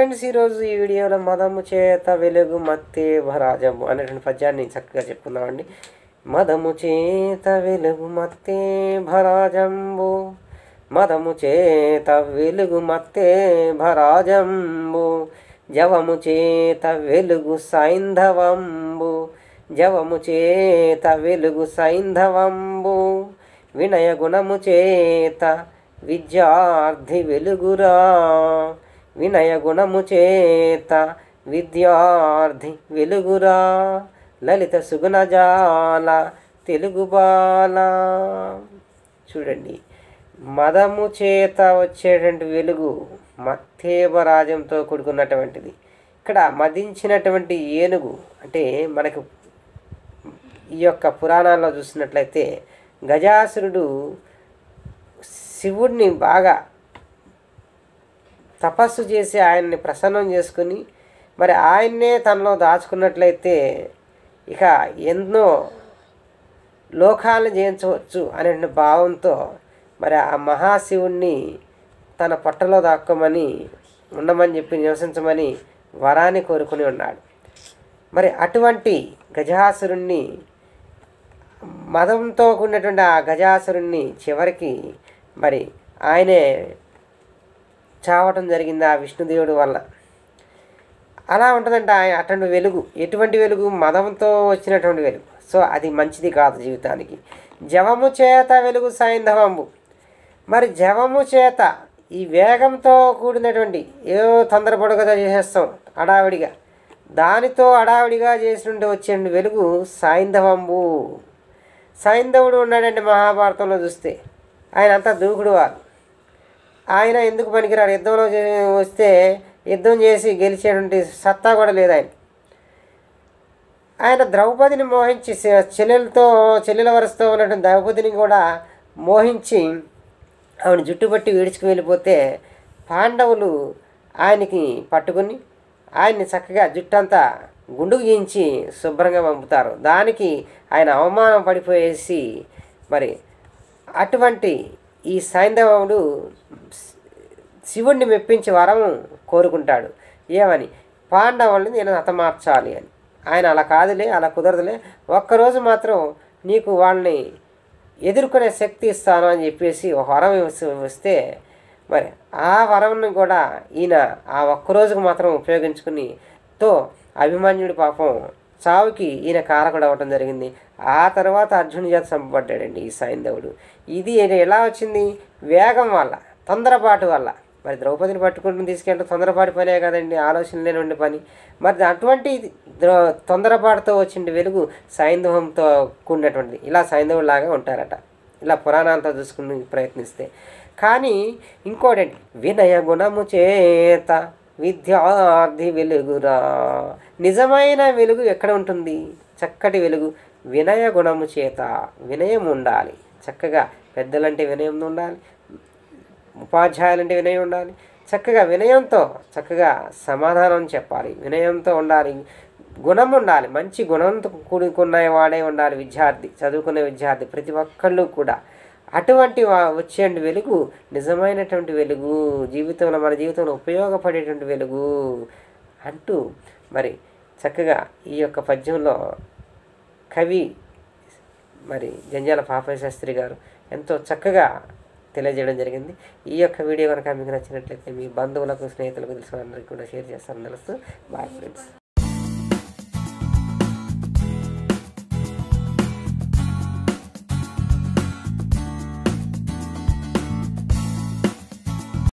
friends ఈరోజు ఈ వీడియోలో మదము చేత వెలుగు మత్తే భరాజము అనేటువంటి పద్యాన్ని చక్కగా చెప్పుకుందామండి మదము చేత వెలుగు మత్తే భరాజంబు మదము చేత వెలుగు మత్తే భరాజంబు జవము చేత వెలుగు సైంధవంబు జవము చేత వెలుగు సైంధవంబు వినయ గుణము చేత విద్యార్థి వెలుగురా వినయ గుణము చేత విద్యార్థి వెలుగురా లలిత సుగుణజాల తెలుగు బాల చూడండి మదము చేత వచ్చేటువంటి వెలుగు మత్తేవరాజంతో కూడుకున్నటువంటిది ఇక్కడ మదించినటువంటి ఏనుగు అంటే మనకు ఈ యొక్క పురాణాల్లో చూసినట్లయితే గజాసురుడు శివుడిని బాగా తపస్సు చేసి ఆయన్ని ప్రసన్నం చేసుకుని మరి ఆయన్నే తనలో దాచుకున్నట్లయితే ఇక ఎన్నో లోకాలను జయించవచ్చు అనే భావంతో మరి ఆ మహాశివుణ్ణి తన పొట్టలో దాక్కోమని ఉండమని చెప్పి నివసించమని వరాన్ని కోరుకుని ఉన్నాడు మరి అటువంటి గజాసురుణ్ణి మదంతో కూడినటువంటి ఆ గజాసురుణ్ణి చివరికి మరి ఆయనే చావటం జరిగింది ఆ విష్ణుదేవుడి వల్ల అలా ఉంటుందంటే ఆయన అటువంటి వెలుగు ఎటువంటి వెలుగు మదంతో వచ్చినటువంటి వెలుగు సో అది మంచిది కాదు జీవితానికి జవము చేత వెలుగు సైంధవంబు మరి జవము చేత ఈ వేగంతో కూడినటువంటి ఏదో తొందరపడగా చేసేస్తాం అడావిడిగా దానితో అడావిడిగా చేసినట్టు వచ్చే వెలుగు సైంధవంబు సైంధవుడు ఉన్నాడండి మహాభారతంలో చూస్తే ఆయన అంతా దూకుడు వారు ఆయన ఎందుకు పనికిరాడు యుద్ధంలో చే- వస్తే యుద్ధం చేసి గెలిచేటువంటి సత్తా కూడా లేదు ఆయన ఆయన ద్రౌపదిని మోహించి చె- చెల్లెలతో చెల్లెల వరసతో ఉన్నటువంటి ద్రౌపదిని కూడా మోహించి ఆవిడ జుట్టుపట్టి ఈడ్చుకు వెళ్ళిపోతే పాండవులు ఆయనకి పట్టుకుని ఆయన్ని చక్కగా జుట్టంతా గుండుకు గీయించి శుభ్రంగా పంపుతారు దానికి ఆయన అవమానం పడిపోయేసి మరి అటువంటి ఈ సైంధవుడు శివుణ్ణి మెప్పించి వరం కోరుకుంటాడు ఏమని పాండవుల్ని నేను హతమార్చాలి అని ఆయన అలా కాదులే అలా కుదరదులే ఒక్కరోజు మాత్రం నీకు వాళ్ళని ఎదుర్కొనే శక్తి ఇస్తాను అని చెప్పేసి ఒక వరం ఇవ్వ- వస్తే మరి ఆ వరంని కూడా ఈయన ఆ ఒక్కరోజుకు మాత్రం ఉపయోగించుకుని తో అభిమన్యుడి పాపం చావుకి ఈయన కారకుడు అవ్వటం జరిగింది ఆ తర్వాత అర్జునుడి చేత చంపబడ్డాడండి ఈ సైంధవుడు ఇది ఎలా వచ్చింది వేగం వల్ల తొందరపాటు వల్ల మరి ద్రౌపదిని పట్టుకుంటూ తీసుకెళ్ళడం తొందరపాటు పనే కదండి ఆలోచన లేనివంటి పని మరి అటువంటి ద్రౌ తొందరపాటుతో వచ్చిన వెలుగు సైంధవంతో కూడినటువంటిది ఇలా సైంధవులాగా ఉంటారట ఇలా పురాణాలతో చూసుకుని ప్రయత్నిస్తే కానీ ఇంకోటండి వినయ గుణము చేత విద్యార్థి వెలుగురా నిజమైన వెలుగు ఎక్కడ ఉంటుంది చక్కటి వెలుగు వినయ గుణము చేత వినయం ఉండాలి చక్కగా పెద్దలంటే వినయం ఉండాలి ఉపాధ్యాయులంటే వినయం ఉండాలి చక్కగా వినయంతో చక్కగా సమాధానం చెప్పాలి వినయంతో ఉండాలి గుణం ఉండాలి మంచి గుణంతో కూడుకున్న వాడే ఉండాలి విద్యార్థి చదువుకునే విద్యార్థి ప్రతి ఒక్కళ్ళు కూడా అటువంటి వా- వచ్చే వెలుగు నిజమైనటువంటి వెలుగు జీవితంలో మన జీవితంలో ఉపయోగపడేటువంటి వెలుగు అంటూ మరి చక్కగా ఈ యొక్క పద్యంలో కవి మరి జంజాల పాపయ్య శాస్త్రి గారు ఎంతో చక్కగా తెలియజేయడం జరిగింది ఈ యొక్క వీడియో కనుక మీకు నచ్చినట్లయితే మీ బంధువులకు స్నేహితులకు తెలిసిన అందరికీ కూడా షేర్ చేస్తారని తెలుస్తూ బాయ్ ఫ్రెండ్స్